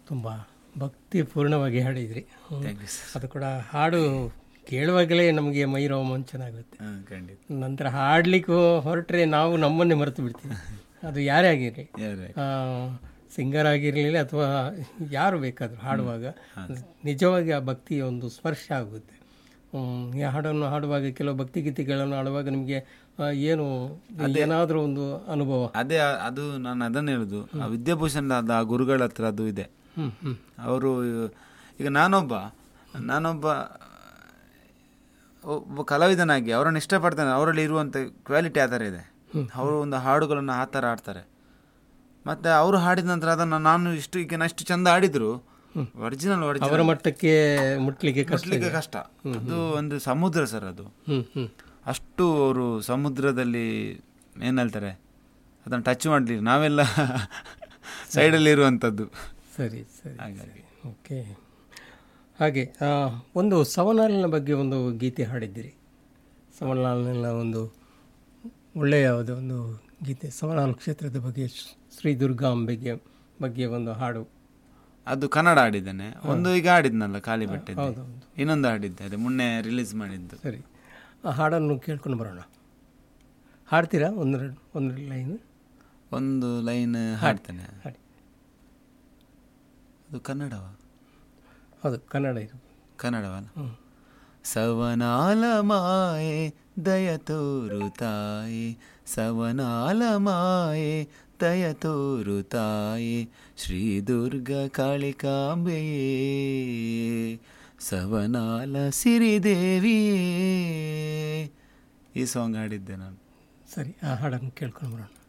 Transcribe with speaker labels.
Speaker 1: ತುಂಬ ಭಕ್ತಿಪೂರ್ಣವಾಗಿ ಹಾಡಿದ್ರಿ ಹ್ಮ್.
Speaker 2: ಥ್ಯಾಂಕ್ ಯು ಸರ್
Speaker 1: ಅದು ಕೂಡ ಹಾಡು ಕೇಳುವಾಗಲೇ ನಮಗೆ ಮೈ ರೋಮಾಂಚನ ಆಗುತ್ತೆ
Speaker 2: ಹಾಂ ಖಂಡಿತ
Speaker 1: ನಂತರ ಹಾಡ್ಲಿಕ್ಕೆ ಹೊರಟ್ರೆ ನಾವು ನಮ್ಮನ್ನೇ ಮರೆತು ಬಿಡ್ತೀವಿ ಅದು ಯಾರೇ ಆಗಿರಲಿ
Speaker 2: ಯಾರೇ
Speaker 1: ಸಿಂಗರ್ ಆಗಿರಲಿಲ್ಲ ಅಥವಾ ಯಾರು ಬೇಕಾದರೂ ಹಾಡುವಾಗ ನಿಜವಾಗಿ ಆ ಭಕ್ತಿಯ ಒಂದು ಸ್ಪರ್ಶ ಆಗುತ್ತೆ ಹ್ಮ್, ಈ ಹಾಡನ್ನು ಹಾಡುವಾಗ ಕೆಲವು ಭಕ್ತಿಗೀತೆಗಳನ್ನು ಹಾಡುವಾಗ ನಿಮಗೆ ಆ, ಏನು ಏನಾದರೂ ಒಂದು ಅನುಭವ
Speaker 2: ಅದೇ ಆ- ಅದು ನಾನು ಅದನ್ನು ಹೇಳುದು ಆ ವಿದ್ಯಾಭೂಷಣ ಆದ ಆ ಗುರುಗಳ ಹತ್ರ ಅದು ಇದೆ
Speaker 1: ಹ್ಮ್ ಹ್ಮ್
Speaker 2: ಅವರು ಈಗ ನಾನೊಬ್ಬ ನಾನೊಬ್ಬ ಒಬ್ಬ ಕಲಾವಿದನಾಗಿ ಅವರನ್ನು ಇಷ್ಟಪಡ್ತೇನೆ ಅವರಲ್ಲಿ ಇರುವಂಥ ಕ್ವಾಲಿಟಿ ಆ ಥರ ಇದೆ ಅವರು ಒಂದು ಹಾಡುಗಳನ್ನು ಆ ಥರ ಆಡ್ತಾರೆ ಮತ್ತು ಅವರು ಹಾಡಿದ ನಂತರ ಅದನ್ನು ನಾನು ಇಷ್ಟು ಈಗ ನಾನು ಇಷ್ಟು ಚಂದ ಆಡಿದ್ರು ಒರಿಜಿನಲ್
Speaker 1: ಅವರ
Speaker 2: ಒರಿಜಿನಲ್
Speaker 1: ಮಟ್ಟಕ್ಕೆ ಮುಟ್ಲಿಕ್ಕೆ ಕಷ್ಟ
Speaker 2: ಮುಟ್ಲಿಕ್ಕೆ ಕಷ್ಟ ಅದು ಒಂದು ಸಮುದ್ರ ಸರ್ ಅದು
Speaker 1: ಹ್ಮ್ ಹ್ಮ್
Speaker 2: ಅಷ್ಟು ಅವರು ಸಮುದ್ರದಲ್ಲಿ ಏನು ಹೇಳ್ತಾರೆ ಅದನ್ನು ಟಚ್ ಮಾಡಲಿ ನಾವೆಲ್ಲ ಸೈಡಲ್ಲಿ ಇರುವಂಥದ್ದು
Speaker 1: ಸರಿ ಸರಿ
Speaker 2: ಹಾಗಾಗಿ
Speaker 1: ಓಕೆ ಹಾಗೆ ಆ, ಒಂದು ಸವನಾಲಿನ ಬಗ್ಗೆ ಒಂದು ಗೀತೆ ಹಾಡಿದ್ದೀರಿ ಸವನಾಲಿನ ಒಂದು ಒಳ್ಳೆಯ ಒಂದು ಒಂದು ಗೀತೆ ಸವನಾಲ್ ಕ್ಷೇತ್ರದ ಬಗ್ಗೆ ಶ್ರೀ- ಶ್ರೀ ದುರ್ಗಾಂಬೆಗೆ ಬಗ್ಗೆ ಒಂದು ಹಾಡು
Speaker 2: ಅದು ಕನ್ನಡ ಆಡಿದ್ದೇನೆ ಒಂದು ಈಗ ಆಡಿದ್ನಲ್ಲ ಖಾಲಿ ಬಟ್ಟೆ
Speaker 1: ಹೌದು ಹೌದು
Speaker 2: ಇನ್ನೊಂದು ಆಡಿದ್ದೆ ಅದೇ ಮೊನ್ನೆ ರಿಲೀಸ್ ಮಾಡಿದ್ದು
Speaker 1: ಸರಿ ಆ ಹಾಡನ್ನು ಕೇಳ್ಕೊಂಡು ಬರೋಣ ಹಾಡ್ತೀರಾ ಒಂದೆರಡು ಒಂದೆರಡು ಲೈನ್
Speaker 2: ಒಂದು ಲೈನ್ ಹಾಡ್ತೇನೆ
Speaker 1: ಹಾಡಿ
Speaker 2: ಅದು ಕನ್ನಡವ
Speaker 1: ಹೌದು ಕನ್ನಡ ಇದು
Speaker 2: ಕನ್ನಡವಲ್ಲ
Speaker 1: ಹ್ಞೂ
Speaker 2: ಸವನಾಲ ಮಾಯೆ ದಯ ತೋರು ತಾಯಿ ಸವನಾಲ ಮಾಯೆ ದಯ ತೋರು ತಾಯಿ ಶ್ರೀ ದುರ್ಗ ಕಾಳಿಕಾಂಬೆಯೇ ಸವನಾಲ ಸಿರಿದೇವಿಯೇ ಈ ಸಾಂಗ್ ಹಾಡಿದ್ದೆ ನಾನು
Speaker 1: ಸರಿ ಆ ಹಾಡನ್ನು ಕೇಳ್ಕೊಂಡು ಬರೋಣ